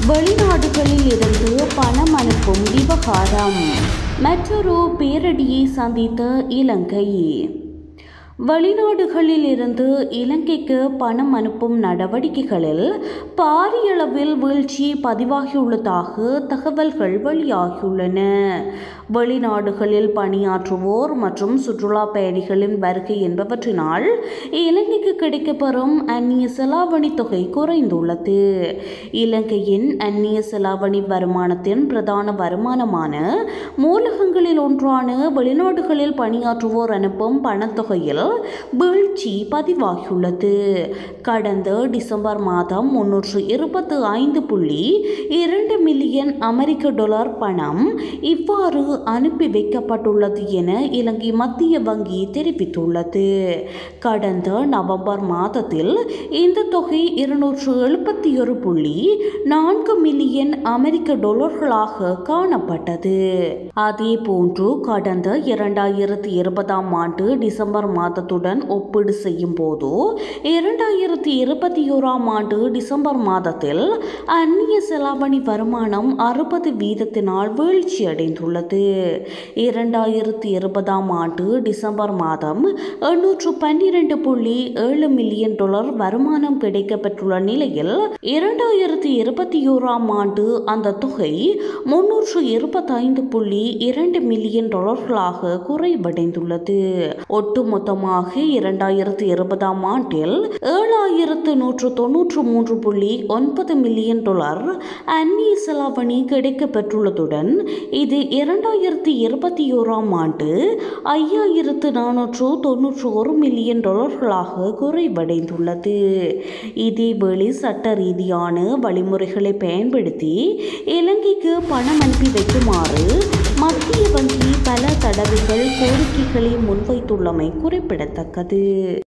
வெளிநாடுகளில் இருந்து பணம் அனுப்பும் விவகாரம் மற்றொரு பேரடியை சந்தித்த இலங்கை வெளிநாடுகளில் இருந்து இலங்கைக்கு பணம் அனுப்பும் நடவடிக்கைகளில் பாரியளவில் வீழ்ச்சி பதிவாகியுள்ளதாக தகவல்கள் வெளியாகியுள்ளன வெளிநாடுகளில் பணியாற்றுவோர் மற்றும் சுற்றுலா பயணிகளின் வருகை என்பவற்றினால் இலங்கைக்கு கிடைக்கப்பெறும் அந்நிய செலாவணி தொகை குறைந்துள்ளது இலங்கையின் அந்நிய செலாவணி வருமானத்தின் பிரதான வருமானமான மூலகங்களில் ஒன்றான வெளிநாடுகளில் பணியாற்றுவோர் அனுப்பும் பணத்தொகையில் வீழ்ச்சி பதிவாகியுள்ளது கடந்த டிசம்பர் மாதம் முன்னூற்று இருபத்து ஐந்து புள்ளி இரண்டு மில்லியன் அமெரிக்க டாலர் பணம் இவ்வாறு அனுப்பி வைக்கப்பட்டுள்ளது என இலங்கை மத்திய வங்கி தெரிவித்துள்ளது கடந்த நவம்பர் மாதத்தில் இந்த தொகை இருநூற்று எழுபத்தி ஒரு புள்ளி நான்கு மில்லியன் அமெரிக்க டாலர்களாக காணப்பட்டது அதே போன்று கடந்த இரண்டாயிரத்தி இருபதாம் ஆண்டு டிசம்பர் மாதத்துடன் ஒப்பீடு செய்யும் போது இரண்டாயிரத்தி இருபத்தி ஓராம் ஆண்டு டிசம்பர் மாதத்தில் அந்நிய செலாவணி வருமானம் அறுபது வீதத்தினால் வீழ்ச்சி அடைந்துள்ளது இரண்டாயிரத்தி இருபதாம் ஆண்டு டிசம்பர் மாதம் எண்ணூற்று பன்னிரண்டு புள்ளி ஏழு மில்லியன் டாலர் வருமானம் கிடைக்கப்பெற்றுள்ள நிலையில் இரண்டாயிரத்தி இருபத்தி ஓராம் ஆண்டு அந்த தொகை முன்னூற்று இருபத்தைந்து புள்ளி இரண்டு மில்லியன் டாலர்களாக குறைவடைந்துள்ளது ஒட்டுமொத்தமாக இரண்டாயிரத்தி இருபதாம் ஆண்டில் ஏழாயிரத்து நூற்று தொன்னூற்று மூன்று புள்ளி ஒன்பது மில்லியன் டாலர் அந்நிய செலாவணி கிடைக்கப்பெற்றுள்ளதுடன் இது இரண்டாயிரத்தி இருபத்தி ஓராம் ஆண்டு ஐயாயிரத்து நானூற்று தொன்னூற்று ஒரு மில்லியன் டாலர்களாக குறைவடைந்துள்ளது இதேவேளை சட்ட ரீதியான வழிமுறைகளை பயன்படுத்தி இலங்கைக்கு பணம் அனுப்பி வைக்குமாறு மத்திய வங்கி பல தடவைகள் கோரிக்கைகளை முன்வைத்துள்ளமை குறிப்பிடத்தக்கது